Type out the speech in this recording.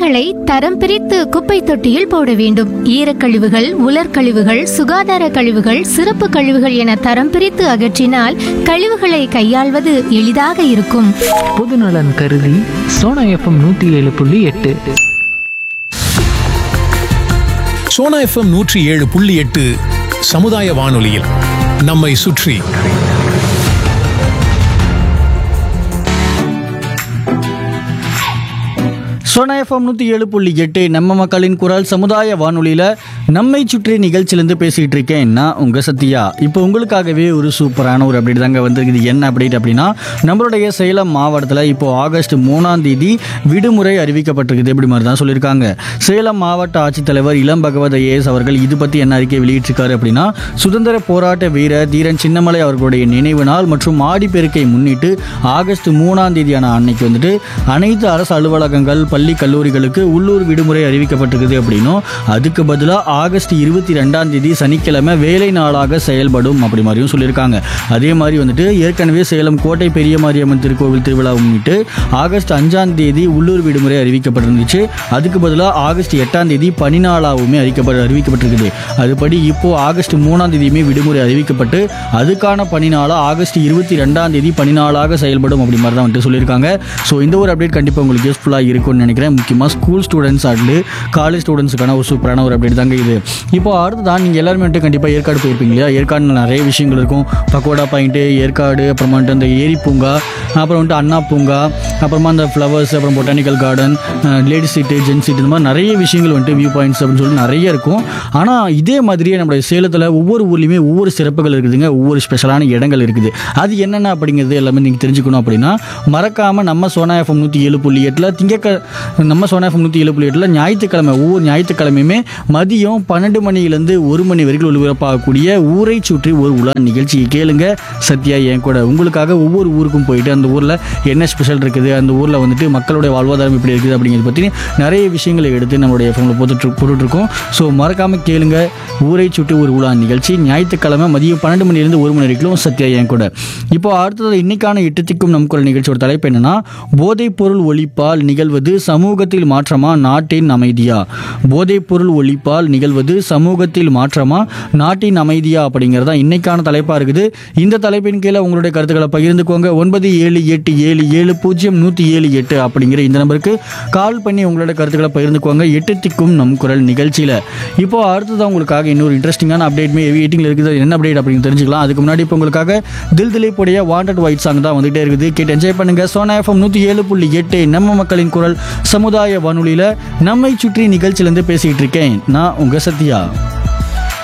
கழிவுகளை தரம் பிரித்து குப்பை தொட்டியில் போட வேண்டும் ஈரக்கழிவுகள் உலர்கழிவுகள் சுகாதார கழிவுகள் சிறப்பு கழிவுகள் என தரம் பிரித்து அகற்றினால் கழிவுகளை கையாள்வது எளிதாக இருக்கும் பொதுநலன் கருதி சோனா எஃப்எம் நூற்றி ஏழு புள்ளி எட்டு சோனா எஃப்எம் நூற்றி ஏழு புள்ளி எட்டு சமுதாய வானொலியில் நம்மை சுற்றி சோனா எஃப்எம் நூற்றி ஏழு புள்ளி எட்டு நம்ம மக்களின் குரல் சமுதாய வானொலியில் நம்மை சுற்றி நிகழ்ச்சியிலேருந்து பேசிகிட்டு இருக்கேன் நான் உங்கள் சத்யா இப்போ உங்களுக்காகவே ஒரு சூப்பரான ஒரு அப்டேட் தாங்க வந்திருக்குது என்ன அப்டேட் அப்படின்னா நம்மளுடைய சேலம் மாவட்டத்தில் இப்போ ஆகஸ்ட் மூணாம் தேதி விடுமுறை அறிவிக்கப்பட்டிருக்குது இப்படி மாதிரி தான் சொல்லியிருக்காங்க சேலம் மாவட்ட ஆட்சித்தலைவர் இளம் பகவத் ஐஏஎஸ் அவர்கள் இது பற்றி என்ன அறிக்கை வெளியிட்டிருக்காரு அப்படின்னா சுதந்திர போராட்ட வீரர் தீரன் சின்னமலை அவர்களுடைய நினைவு நாள் மற்றும் ஆடிப்பெருக்கை முன்னிட்டு ஆகஸ்ட் மூணாம் தேதியான அன்னைக்கு வந்துட்டு அனைத்து அரசு அலுவலகங்கள் பள்ளி கல்லூரிகளுக்கு உள்ளூர் விடுமுறை அறிவிக்கப்பட்டிருக்குது அப்படின்னும் அதுக்கு பதிலாக ஆகஸ்ட் இருபத்தி ரெண்டாம் தேதி சனிக்கிழமை வேலை நாளாக செயல்படும் அப்படி மாதிரியும் சொல்லியிருக்காங்க அதே மாதிரி வந்துட்டு ஏற்கனவே சேலம் கோட்டை பெரிய மாரியம்மன் திருக்கோவில் திருவிழா முன்னிட்டு ஆகஸ்ட் அஞ்சாம் தேதி உள்ளூர் விடுமுறை அறிவிக்கப்பட்டிருந்துச்சு அதுக்கு பதிலாக ஆகஸ்ட் எட்டாம் தேதி பனி நாளாகவுமே அறிவிக்கப்பட அறிவிக்கப்பட்டிருக்குது அதுபடி இப்போ ஆகஸ்ட் மூணாம் தேதியுமே விடுமுறை அறிவிக்கப்பட்டு அதுக்கான பனி நாளாக ஆகஸ்ட் இருபத்தி ரெண்டாம் தேதி பனி நாளாக செயல்படும் அப்படி மாதிரி தான் வந்துட்டு சொல்லியிருக்காங்க ஸோ இந்த ஒரு அப்டேட் கண்டிப்பாக உங்களுக்கு யூஸ்ஃபுல்லாக இருக்கும்னு நினைக்கிறேன் முக்கியமாக ஸ்கூல் ஸ்டூடெண்ட்ஸ் அண்டு காலேஜ் ஸ்டூடெண்ட்ஸுக்கான ஒரு சூப்பரான ஒரு அப்டேட் தாங்க இது இப்போ அடுத்ததான் நீங்கள் எல்லாருமே வந்துட்டு கண்டிப்பாக ஏற்காடு போயிருப்பீங்க இல்லையா ஏற்காடு நிறைய விஷயங்கள் இருக்கும் பக்கோடா பாயிண்ட்டு ஏற்காடு அப்புறமா வந்துட்டு அந்த ஏரி பூங்கா அப்புறம் வந்துட்டு அண்ணா பூங்கா அப்புறமா அந்த ஃப்ளவர்ஸ் அப்புறம் botanical garden ladies seat gen seat இந்த மாதிரி நிறைய விஷயங்கள் வந்துட்டு வியூ பாயிண்ட்ஸ் அப்படின்னு சொல்லி நிறைய இருக்கும் ஆனால் இதே மாதிரியே நம்மளுடைய சேலத்தில் ஒவ்வொரு ஊர்லேயுமே ஒவ்வொரு சிறப்புகள் இருக்குதுங்க ஒவ்வொரு ஸ்பெஷலான இடங்கள் இருக்குது அது என்னென்ன அப்படிங்கிறது எல்லாமே நீங்கள் தெரிஞ்சுக்கணும் அப்படின்னா மறக்காமல் நம்ம சோனா எஃப்எம் நூற்றி ஏழு புள்ளி எட்டில் திங்கக்க நம்ம சோனா எஃப்எம் நூற்றி ஏழு புள்ளி எட்டில் ஞாயிற்றுக்கிழமை ஒவ்வொரு ஞாயிற்றுக்கிழமையுமே மதியம் பன்னெண்டு மணிலேருந்து ஒரு மணி வரைக்கும் ஒளிபரப்பாகக்கூடிய ஊரை சுற்றி ஒரு உலா நிகழ்ச்சி கேளுங்க சத்யா என் கூட உங்களுக்காக ஒவ்வொரு ஊருக்கும் போயிட்டு அந்த ஊரில் என்ன ஸ்பெஷல் இருக்குது அந்த ஊரில் வந்துட்டு மக்களுடைய வாழ்வாதாரம் எப்படி இருக்குது அப்படிங்கிறத பற்றி நிறைய விஷயங்களை எடுத்து நம்மளுடைய எஃப்எம்ல போட்டுட்டு போட்டுட்ருக்கோம் ஸோ மறக்காமல் கேளுங்க ஊரை சுற்றி ஒரு உலா நிகழ்ச்சி ஞாயிற்றுக்கிழமை மதியம் பன்னெண்டு மணிலேருந்து ஒரு மணி வரைக்கும் சத்யா என் கூட இப்போ அடுத்தது இன்னைக்கான எட்டுத்திக்கும் நம் குரல் நிகழ்ச்சியோட தலைப்பு என்னன்னா போதைப் பொருள் ஒழிப்பால் நிகழ்வது சமூகத்தில் மாற்றமா நாட்டின் அமைதியா போதைப் பொருள் ஒழிப்பால் நிகழ்வது சமூகத்தில் மாற்றமா நாட்டின் அமைதியா அப்படிங்கிறது தான் இன்னைக்கான தலைப்பாக இருக்குது இந்த தலைப்பின் கீழே உங்களுடைய கருத்துக்களை பகிர்ந்துக்கோங்க ஒன்பது ஏழு எட்டு ஏழு ஏழு பூஜ்ஜியம் நூற்றி ஏழு எட்டு அப்படிங்கிற இந்த நம்பருக்கு கால் பண்ணி உங்களோட கருத்துக்களை பகிர்ந்துக்கோங்க எட்டு திக்கும் நம் குரல் நிகழ்ச்சியில் இப்போ அடுத்ததான் உங்களுக்காக இன்னொரு இன்ட்ரெஸ்டிங்கான அப்டேட்மே வெயிட்டிங்கில் இருக்குது என்ன அப்டேட் அப்படின்னு தெரிஞ்சுக்கலாம் அதுக்கு முன்னாடி இப்போ உங்களுக்காக தில் திலீப்புடைய வாண்டட் ஒயிட் சாங் தான் வந்துகிட்டே இருக்குது கேட்டு என்ஜாய் பண்ணுங்க சோனா எஃப்எம் நூற்றி ஏழு புள்ளி எட்டு நம்ம மக்களின் குரல் சமுதாய வானொலியில் நம்மை சுற்றி நிகழ்ச்சியிலேருந்து பேசிக்கிட்டு இருக்கேன் நான் உங்கள் சத்யா